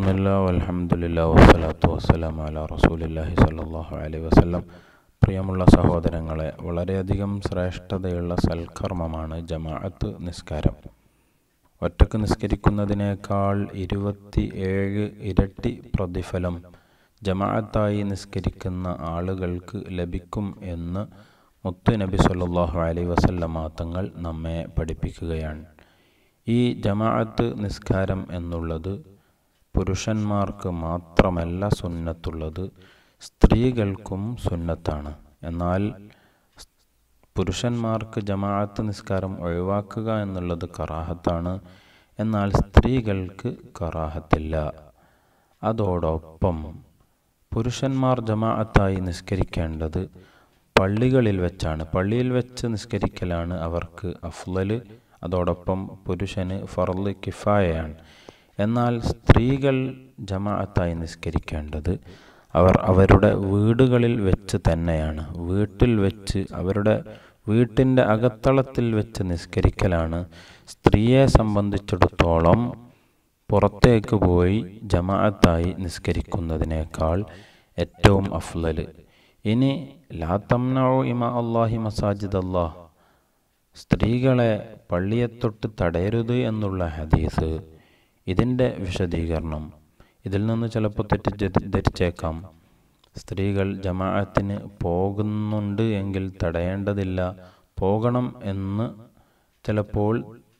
ബിസ്മില്ലാ വൽഹംദുലില്ലാ വസ്സലാത്തു വസ്സലാം അല റസൂലില്ലാഹി സല്ലല്ലാഹു അലൈഹി വസല്ലം പ്രിയമുള്ള സഹോദരങ്ങളെ വളരെയധികം ശ്രേഷ്ഠതയുള്ള സൽക്കർമ്മമാണ് ജമാഅത്ത് നിസ്കാരം ഒറ്റക്ക് നിസ്കരിക്കുന്നതിനേക്കാൾ ഇരുപത്തി ഏഴ് ഇരട്ടി പ്രതിഫലം ജമാഅത്തായി നിസ്കരിക്കുന്ന ആളുകൾക്ക് ലഭിക്കും എന്ന് മുത്ത് നബി സല്ലല്ലാഹു അലൈഹി വസല്ലമ തങ്ങൾ നമ്മെ പഠിപ്പിക്കുകയാണ് ഈ ജമാഅത്ത് നിസ്കാരം എന്നുള്ളത് പുരുഷന്മാർക്ക് മാത്രമല്ല സുന്നത്തുള്ളത് സ്ത്രീകൾക്കും സുന്നത്താണ് എന്നാൽ പുരുഷന്മാർക്ക് ജമാഅത്ത് നിസ്കാരം ഒഴിവാക്കുക എന്നുള്ളത് കറാഹത്താണ് എന്നാൽ സ്ത്രീകൾക്ക് കറാഹത്തില്ല അതോടൊപ്പം പുരുഷന്മാർ ജമാഅത്തായി നിസ്കരിക്കേണ്ടത് പള്ളികളിൽ വെച്ചാണ് പള്ളിയിൽ വെച്ച് നിസ്കരിക്കലാണ് അവർക്ക് അഫ്ലല് അതോടൊപ്പം പുരുഷന് ഫർള് കിഫായയാണ് എന്നാൽ സ്ത്രീകൾ ജമാഅത്തായി നിസ്കരിക്കേണ്ടത് അവർ അവരുടെ വീടുകളിൽ വെച്ച് തന്നെയാണ് വീട്ടിൽ വെച്ച് അവരുടെ വീട്ടിൻ്റെ അകത്തളത്തിൽ വെച്ച് നിസ്കരിക്കലാണ് സ്ത്രീയെ സംബന്ധിച്ചിടത്തോളം പുറത്തേക്ക് പോയി ജമാഅത്തായി നിസ്കരിക്കുന്നതിനേക്കാൾ ഏറ്റവും അഫ്ലല് ഇനി ലാ തംനഉ ഇമ അള്ളാഹി മസാജിദ് അള്ളാഹ് സ്ത്രീകളെ പള്ളിയെത്തൊട്ട് തടയരുത് എന്നുള്ള ഹദീസ് ഇതിൻ്റെ വിശദീകരണം ഇതിൽ നിന്ന് ചിലപ്പോൾ തെറ്റിദ്ധരിച്ചേക്കാം സ്ത്രീകൾ ജമാഅത്തിന് പോകുന്നുണ്ട് എങ്കിൽ തടയേണ്ടതില്ല പോകണം എന്ന് ചിലപ്പോൾ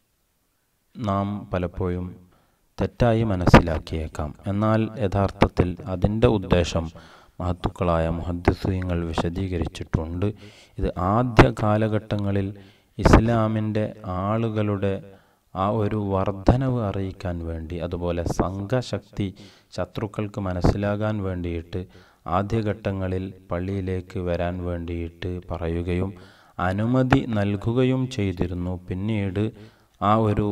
നാം പലപ്പോഴും തെറ്റായി മനസ്സിലാക്കിയേക്കാം എന്നാൽ യഥാർത്ഥത്തിൽ അതിൻ്റെ ഉദ്ദേശം മഹത്തുക്കളായ മുഹദ്ദിസീങ്ങൾ വിശദീകരിച്ചിട്ടുണ്ട് ഇത് ആദ്യ കാലഘട്ടങ്ങളിൽ ഇസ്ലാമിൻ്റെ ആളുകളുടെ ആ ഒരു വർധനവ് അറിയിക്കാൻ വേണ്ടി അതുപോലെ സംഘശക്തി ശത്രുക്കൾക്ക് മനസ്സിലാകാൻ വേണ്ടിയിട്ട് ആദ്യഘട്ടങ്ങളിൽ പള്ളിയിലേക്ക് വരാൻ വേണ്ടിയിട്ട് പറയുകയും അനുമതി നൽകുകയും ചെയ്തിരുന്നു പിന്നീട് ആ ഒരു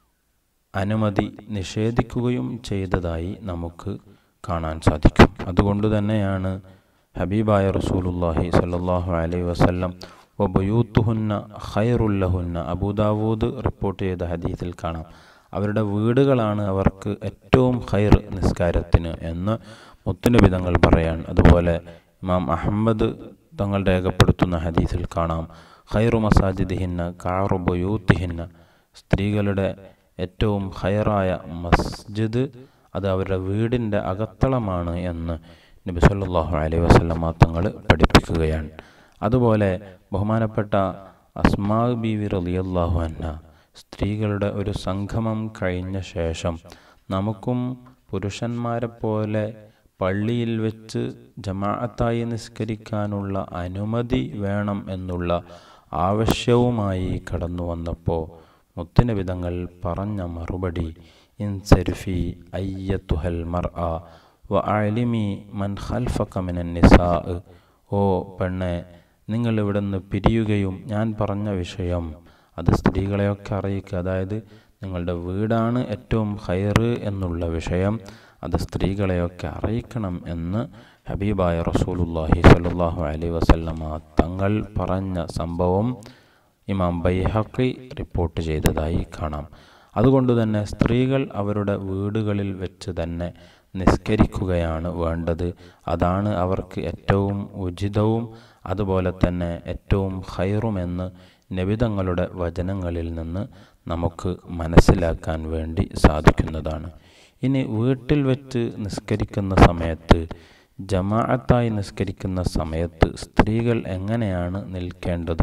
അനുമതി നിഷേധിക്കുകയും ചെയ്തതായി നമുക്ക് കാണാൻ സാധിക്കും അതുകൊണ്ട് തന്നെയാണ് ഹബീബായ റസൂലുല്ലാഹി സല്ലാഹു അലൈഹി വസല്ലം വബയൂത്തുഹുന്ന ഖൈറുല്ലഹുന്ന അബൂദാവൂദ് റിപ്പോർട്ട് ചെയ്ത ഹദീസിൽ കാണാം അവരുടെ വീടുകളാണ് അവർക്ക് ഏറ്റവും ഖൈർ നിസ്കാരത്തിന് എന്ന് മുത്തുനബി തങ്ങൾ പറയാൻ അതുപോലെ ഇമാം അഹമ്മദ് തങ്ങൾ രേഖപ്പെടുത്തുന്ന ഹദീസിൽ കാണാം ഖൈറു മസാജിദിഹിന്ന കാറു ബയൂത്തിഹിന്ന സ്ത്രീകളുടെ ഏറ്റവും ഖൈറായ മസ്ജിദ് അത് അവരുടെ വീടിൻ്റെ അകത്തളമാണ് എന്ന് നബി സല്ലല്ലാഹു അലൈഹി വസല്ലമ തങ്ങൾ പഠിപ്പിക്കുകയാണ് അതുപോലെ ബഹുമാനപ്പെട്ട അസ്മാ ബീവി റളിയല്ലാഹു അൻഹ സ്ത്രീകളുടെ ഒരു സംഗമം കഴിഞ്ഞ ശേഷം നമുക്കും പുരുഷന്മാരെ പോലെ പള്ളിയിൽ വെച്ച് ജമാഅത്തായി നിസ്കരിക്കാനുള്ള അനുമതി വേണം എന്നുള്ള ആവശ്യവുമായി കടന്നു വന്നപ്പോൾ മുത്തുനബിതങ്ങൾ പറഞ്ഞ മറുപടി ഇൻസരിഫി അയ്യത്തുഹൽ മർ ആ വ അലിമി മൻ ഖൽഫക മിനൻ നിസാ ഓ പെണ്ണെ നിങ്ങൾ ഇവിടെ നിന്ന് പിരിയുകയും ഞാൻ പറഞ്ഞ വിഷയം അത് സ്ത്രീകളെയൊക്കെ അറിയിക്കുക അതായത് നിങ്ങളുടെ വീടാണ് ഏറ്റവും ഹൈറ് എന്നുള്ള വിഷയം അത് സ്ത്രീകളെയൊക്കെ അറിയിക്കണം എന്ന് ഹബീബായ റസൂലുല്ലാഹി സല്ലാഹു അലൈ വസല്ലമ തങ്ങൾ പറഞ്ഞ സംഭവം ഇമാം ബൈഹഖി റിപ്പോർട്ട് ചെയ്തതായി കാണാം അതുകൊണ്ട് തന്നെ സ്ത്രീകൾ അവരുടെ വീടുകളിൽ വെച്ച് തന്നെ നിസ്കരിക്കുകയാണ് വേണ്ടത് അതാണ് അവർക്ക് ഏറ്റവും ഉചിതവും അതുപോലെ തന്നെ ഏറ്റവും ഹൈറുമെന്ന് നബിതങ്ങളുടെ വചനങ്ങളിൽ നിന്ന് നമുക്ക് മനസ്സിലാക്കാൻ വേണ്ടി സാധിക്കുന്നതാണ് ഇനി വീട്ടിൽ വെച്ച് നിസ്കരിക്കുന്ന സമയത്ത് ജമാഅത്തായി നിസ്കരിക്കുന്ന സമയത്ത് സ്ത്രീകൾ എങ്ങനെയാണ് നിൽക്കേണ്ടത്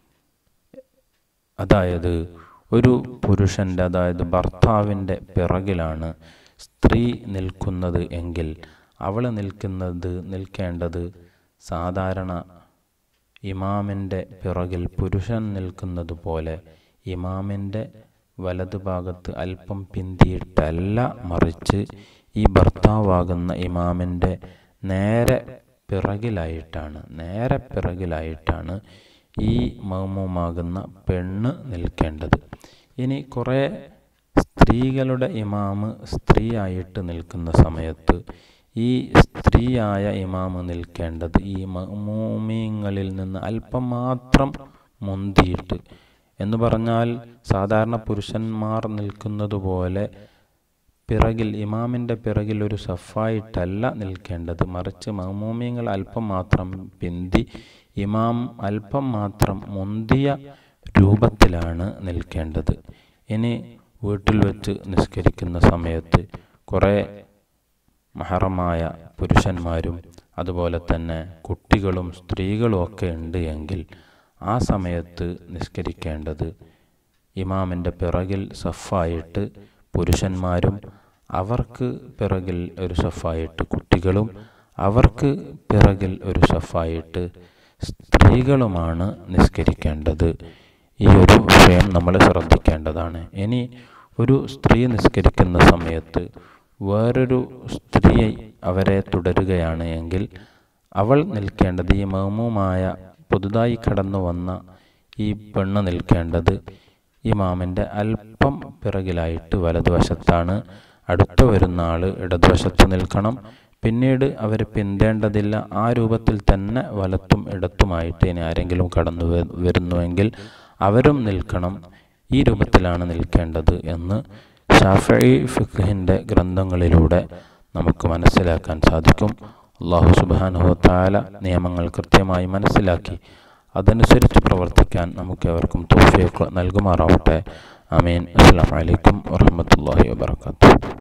അതായത് ഒരു പുരുഷൻ്റെ അതായത് ഭർത്താവിൻ്റെ പിറകിലാണ് സ്ത്രീ നിൽക്കുന്നത് എങ്കിൽ അവൾ നിൽക്കുന്നത് നിൽക്കേണ്ടത് സാധാരണ ഇമാമിൻ്റെ പിറകിൽ പുരുഷൻ നിൽക്കുന്നത് പോലെ ഇമാമിൻ്റെ വലതുഭാഗത്ത് അല്പം പിന്തിയിട്ടല്ല മറിച്ച് ഈ ഭർത്താവാകുന്ന ഇമാമിൻ്റെ നേരെ പിറകിലായിട്ടാണ് നേരെ പിറകിലായിട്ടാണ് ഈ മൗമുമാകുന്ന പെണ്ണ് നിൽക്കേണ്ടത് ഇനി കുറേ സ്ത്രീകളുടെ ഇമാമ് സ്ത്രീയായിട്ട് നിൽക്കുന്ന സമയത്ത് ഈ സ്ത്രീയായ ഇമാമ് നിൽക്കേണ്ടത് ഈ മൗമൂമിങ്ങളിൽ നിന്ന് അല്പം മാത്രം മുന്തിയിട്ട് എന്ന് പറഞ്ഞാൽ സാധാരണ പുരുഷന്മാർ നിൽക്കുന്നത് പോലെ പിറകിൽ ഇമാമിൻ്റെ പിറകിൽ ഒരു സഫായിട്ടല്ല നിൽക്കേണ്ടത് മറിച്ച് മഹമൂമിയങ്ങൾ അല്പം മാത്രം പിന്തി ഇമാം അല്പം മാത്രം മുന്തിയ രൂപത്തിലാണ് നിൽക്കേണ്ടത് ഇനി വീട്ടിൽ വെച്ച് നിസ്കരിക്കുന്ന സമയത്ത് കുറേ മഹറമായ പുരുഷന്മാരും അതുപോലെ തന്നെ കുട്ടികളും സ്ത്രീകളും ഒക്കെ ഉണ്ട് എങ്കിൽ ആ സമയത്ത് നിസ്കരിക്കേണ്ടത് ഇമാമിൻ്റെ പിറകിൽ സഫായിട്ട് പുരുഷന്മാരും അവർക്ക് പിറകിൽ ഒരു സഫായിട്ട് കുട്ടികളും അവർക്ക് പിറകിൽ ഒരു സഫായിട്ട് സ്ത്രീകളുമാണ് നിസ്കരിക്കേണ്ടത് ഈ ഒരു വിഷയം നമ്മൾ ശ്രദ്ധിക്കേണ്ടതാണ് ഇനി ഒരു സ്ത്രീ നിസ്കരിക്കുന്ന സമയത്ത് വേറൊരു സ്ത്രീ അവരെ തുടരുകയാണ് എങ്കിൽ അവൾ നിൽക്കേണ്ടത് ഈ മഹമുമായ പുതുതായി കടന്നു വന്ന ഈ പെണ്ണ് നിൽക്കേണ്ടത് ഇമാമിൻ്റെ അല്പം പിറകിലായിട്ട് വലതുവശത്താണ് അടുത്ത വരുന്ന ആൾ ഇടതുവശത്ത് നിൽക്കണം പിന്നീട് അവർ പിന്തേണ്ടതില്ല ആ രൂപത്തിൽ തന്നെ വലത്തും ഇടത്തുമായിട്ട് ഇനി ആരെങ്കിലും കടന്നു വരുന്നുവെങ്കിൽ അവരും നിൽക്കണം ഈ രൂപത്തിലാണ് നിൽക്കേണ്ടത് എന്ന് ഷാഫി ഫിഖിൻ്റെ ഗ്രന്ഥങ്ങളിലൂടെ നമുക്ക് മനസ്സിലാക്കാൻ സാധിക്കും അള്ളാഹു സുബാനുഹത്താല നിയമങ്ങൾ കൃത്യമായി മനസ്സിലാക്കി അതനുസരിച്ച് പ്രവർത്തിക്കാൻ നമുക്ക് എവർക്കും തോഫിയൊക്കെ നൽകുമാറാവട്ടെ അമീൻ അസ്സാം വലൈക്കും വാഹമത്തല്ലാഹി വാബർക്കാത്തു